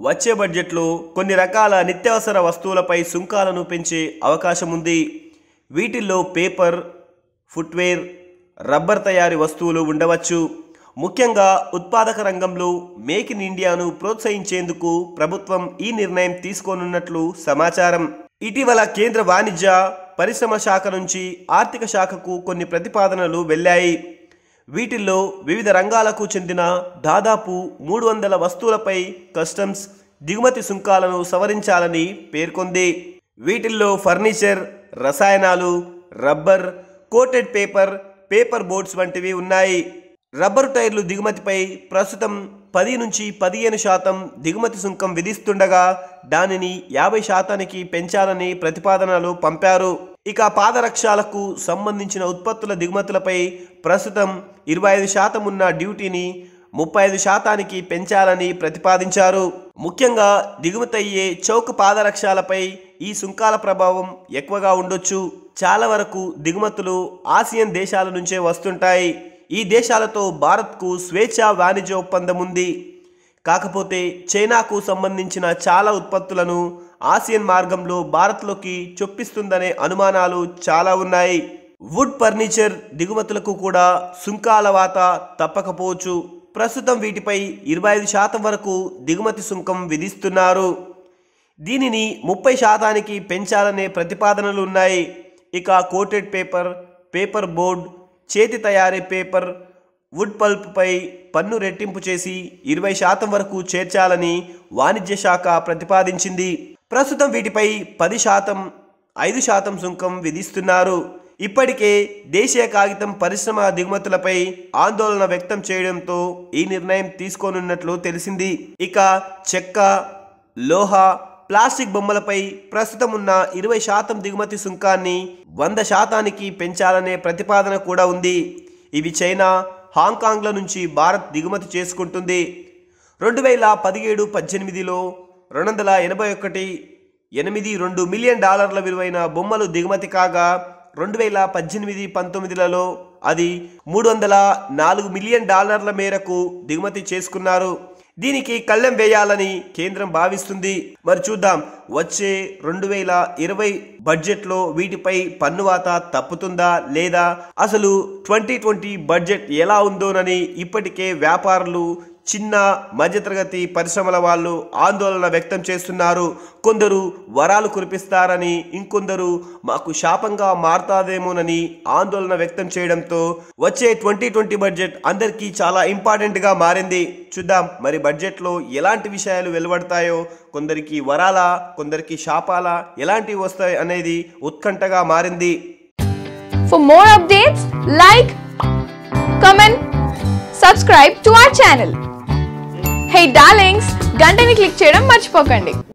వచ్చే బడ్జెట్లో కొన్ని రకాల నిత్యావసర వస్తువులపై సుంకాలను పెంచే అవకాశం ఉంది వీటిల్లో పేపర్ ఫుట్వేర్ రబ్బర్ తయారీ వస్తువులు ఉండవచ్చు ముఖ్యంగా ఉత్పాదక రంగంలో మేక్ ఇన్ ఇండియాను ప్రోత్సహించేందుకు ప్రభుత్వం ఈ నిర్ణయం తీసుకోనున్నట్లు సమాచారం ఇటీవల కేంద్ర వాణిజ్య పరిశ్రమ శాఖ నుంచి ఆర్థిక శాఖకు కొన్ని ప్రతిపాదనలు వెళ్ళాయి వీటిల్లో వివిధ రంగాలకు చెందిన దాదాపు మూడు వందల వస్తువులపై కస్టమ్స్ దిగుమతి సుంకాలను సవరించాలని పేర్కొంది వీటిల్లో ఫర్నిచర్ రసాయనాలు rubber coated paper paper boards వంటివి ఉన్నాయి రబ్బరు టైర్లు దిగుమతిపై ప్రస్తుతం పది నుంచి పదిహేను శాతం దిగుమతి సుంకం విధిస్తుండగా దానిని యాభై శాతానికి పెంచాలని ప్రతిపాదనలు పంపారు ఇక పాదరక్షాలకు సంబంధించిన ఉత్పత్తుల దిగుమతులపై ప్రస్తుతం ఇరవై ఐదు శాతం ఉన్న డ్యూటీని ముప్పై ఐదు శాతానికి పెంచాలని ప్రతిపాదించారు ముఖ్యంగా దిగుమతి అయ్యే చౌక పాదరక్షాలపై ఈ సుంకాల ప్రభావం ఎక్కువగా ఉండొచ్చు చాలా వరకు దిగుమతులు ఆసియన్ దేశాల నుంచే వస్తుంటాయి ఈ దేశాలతో భారత్కు స్వేచ్ఛా వాణిజ్య ఒప్పందం ఉంది కాకపోతే చైనాకు సంబంధించిన చాలా ఉత్పత్తులను ఆసియన్ మార్గంలో భారత్లోకి చొప్పిస్తుందనే అనుమానాలు చాలా ఉన్నాయి వుడ్ ఫర్నిచర్ దిగుమతులకు కూడా సుంకాల వాత తప్పకపోవచ్చు ప్రస్తుతం వీటిపై ఇరవై ఐదు శాతం వరకు దిగుమతి సుంకం విధిస్తున్నారు దీనిని ముప్పై శాతానికి పెంచాలనే ప్రతిపాదనలు ఉన్నాయి ఇక కోటెడ్ పేపర్ పేపర్ బోర్డ్ చేతి తయారీ పేపర్ వుడ్ పల్ప్పై పన్ను రెట్టింపు చేసి ఇరవై శాతం వరకు చేర్చాలని వాణిజ్య శాఖ ప్రతిపాదించింది ప్రస్తుతం వీటిపై పది శాతం ఐదు శాతం సుంకం విధిస్తున్నారు ఇప్పటికే దేశీయ కాగితం పరిశ్రమ దిగుమతులపై ఆందోళన వ్యక్తం చేయడంతో ఈ నిర్ణయం తీసుకోనున్నట్లు తెలిసింది ఇక చెక్క లోహ ప్లాస్టిక్ బొమ్మలపై ప్రస్తుతం ఉన్న ఇరవై శాతం దిగుమతి సుంకాన్ని వంద శాతానికి పెంచాలనే ప్రతిపాదన కూడా ఉంది ఇవి చైనా హాంకాంగ్ల నుంచి భారత్ దిగుమతి చేసుకుంటుంది రెండు వేల పదిహేడు పద్దెనిమిదిలో రెండు వందల ఎనభై ఒకటి ఎనిమిది రెండు మిలియన్ డాలర్ల విలువైన బొమ్మలు దిగుమతి కాగా రెండు వేల పద్దెనిమిది పంతొమ్మిదిలలో అది మూడు వందల నాలుగు మిలియన్ డాలర్ల మేరకు దిగుమతి చేసుకున్నారు దీనికి కళ్ళెం వేయాలని కేంద్రం భావిస్తుంది మరి చూద్దాం వచ్చే రెండు వేల ఇరవై బడ్జెట్లో వీటిపై పన్నువాత తప్పుతుందా లేదా అసలు ట్వంటీ ట్వంటీ బడ్జెట్ ఎలా ఉందోనని ఇప్పటికే వ్యాపారులు చిన్న మధ్యతరగతి పరిశ్రమల వాళ్ళు ఆందోళన వ్యక్తం చేస్తున్నారు కొందరు వరాలు కురిపిస్తారని ఇంకొందరు మాకు శాపంగా మారతాదేమోనని ఆందోళన వ్యక్తం చేయడంతో వచ్చే ట్వంటీ ట్వంటీ బడ్జెట్ అందరికీ చాలా ఇంపార్టెంట్గా మారింది చూద్దాం మరి బడ్జెట్లో ఎలాంటి విషయాలు వెలువడతాయో కొందరికి వరాల కొందరికి శాపాల ఎలాంటివి వస్తాయి అనేది ఉత్కంఠగా మారింది For more updates, like, comment, subscribe to our channel. Hey darlings, గంటని click చేయడం మర్చిపోకండి